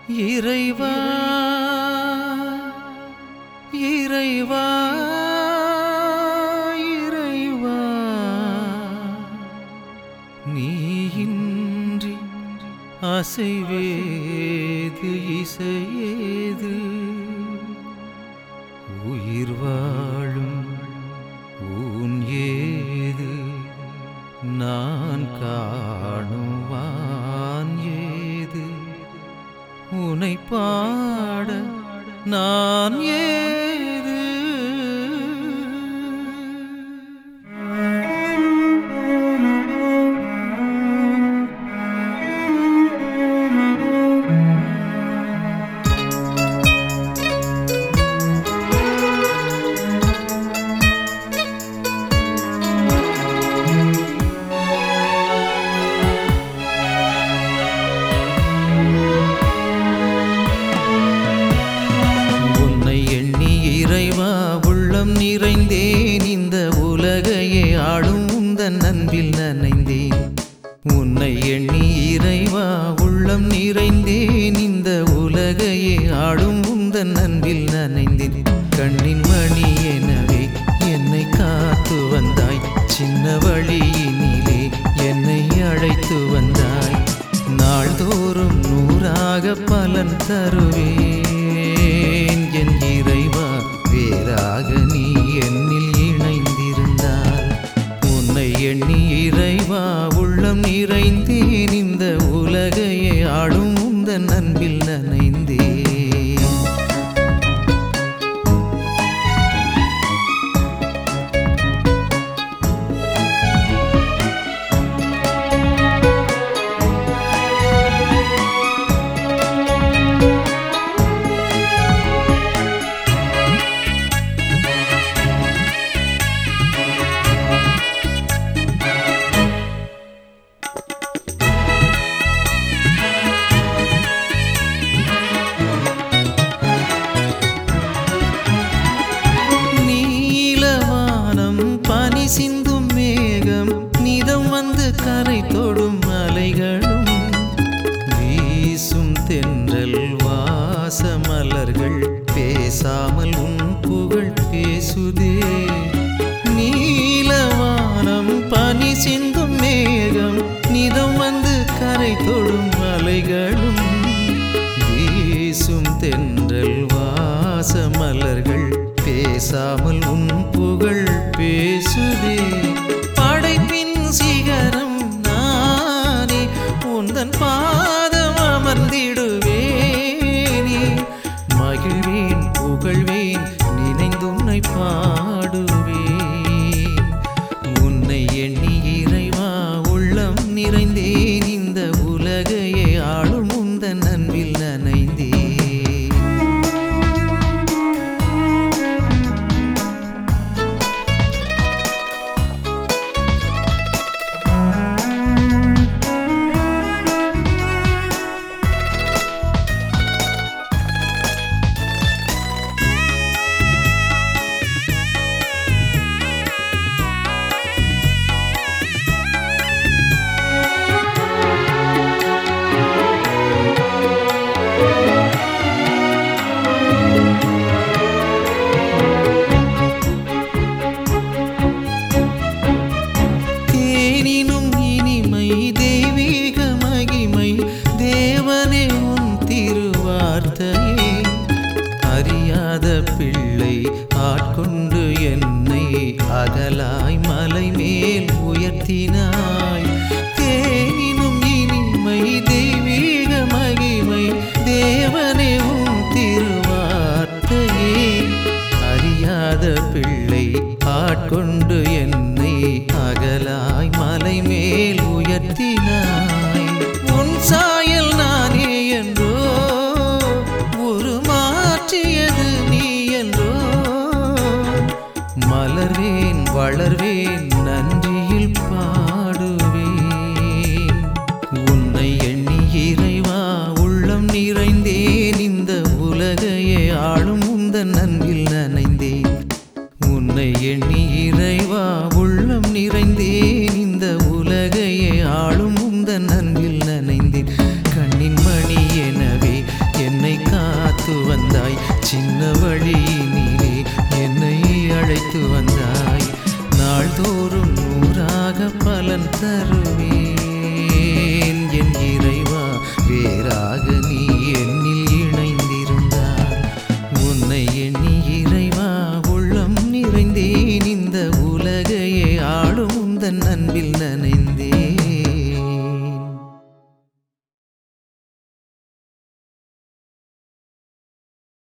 இறைவா இறைவா இறைவா நீயின்றி அசைவேது இசையேது உயிர் வாழும் ஊன் ஏது நான் காணும் வான் ஏது உனை பாட நான் ஏது உன்னை எண்ணி இறைவா உள்ளம் நிறைந்தேன் இந்த உலகையே ஆளும் உந்தன் அன்பில் நனைந்தேன் உன்னை எண்ணி இறைவா உள்ளம் நிறைந்தேன் இந்த உலகையே ஆளும் உந்தன் அன்பில் நனைந்தேன் கண்ணின் மணி எனவே என்னை காத்து வந்தாய் சின்ன வழியினிலே என்னை அழைத்து வந்தாய் நாள்தோறும் நூறாக பலன் தருவேன் என் இறைவா வேறாக நீ என்னில் இணைந்திருந்தால் உன்னை எண்ணி இறைவா உள்ளம் நிறைந்தேன் இந்த உலகையே ஆளும் உந்தன் அன்பில் நனைந்தேன் நீலவானம் பனி சிந்தும் மேகம் நிதம் வந்து கரை தொடும் அலைகளும் வீசும் தென்றல் வாச மலர்கள் பேசாமல் உன் புகழ் பேசுதே நீலவானம் பனி சிந்தும் மேகம் நிதம் வந்து கரை தொடும் அலைகளும் வீசும் தென்றல் வாச மலர்கள் பேசாமல் உன் புகழ் பேசுதே படைப்பின் சிகரம் நானே உந்தன் பாதம் அமர்ந்திடுவேனே மகிழ்வேன் புகழ்வேன் நினைந்துன்னை பாடுவேன் உன்னை எண்ணி இறைவா உள்ளம் நிறைந்தேன் இந்த உலகையே ஆளும் உந்தன் அன்பில் நனைந்தேன் தேனினும் இனிமை தெய்வீக மகிமை தேவனே உன் திருவார்த்தையே அறியாத பிள்ளை ஆட்கொண்டு என்னை அகலாய் மலை மேல் உயர்த்தினாய் தேனினும் இனிமை தெய்வீக மகிமை தேவனே உன் திருவார்த்தையே அறியாத பிள்ளை ஆட்கொண்டு என்னை அகலாய் மலை மேல் உயர்த்தினாய் உன் சாயல் நானே என்றோ உருமாற்றியது நீ என்றோ மலர்வேன் வளர்வேன் நன்றியில் பாடுவேன் நாள்தோறும் நூறாக பலன் தருவேன் என் இறைவா வேறாக நீ என்னில் இணைந்திருந்தால் உன்னை எண்ணி இறைவா உள்ளம் நிறைந்தேன் இந்த உலகையே ஆளும் உந்தன் அன்பில் நனை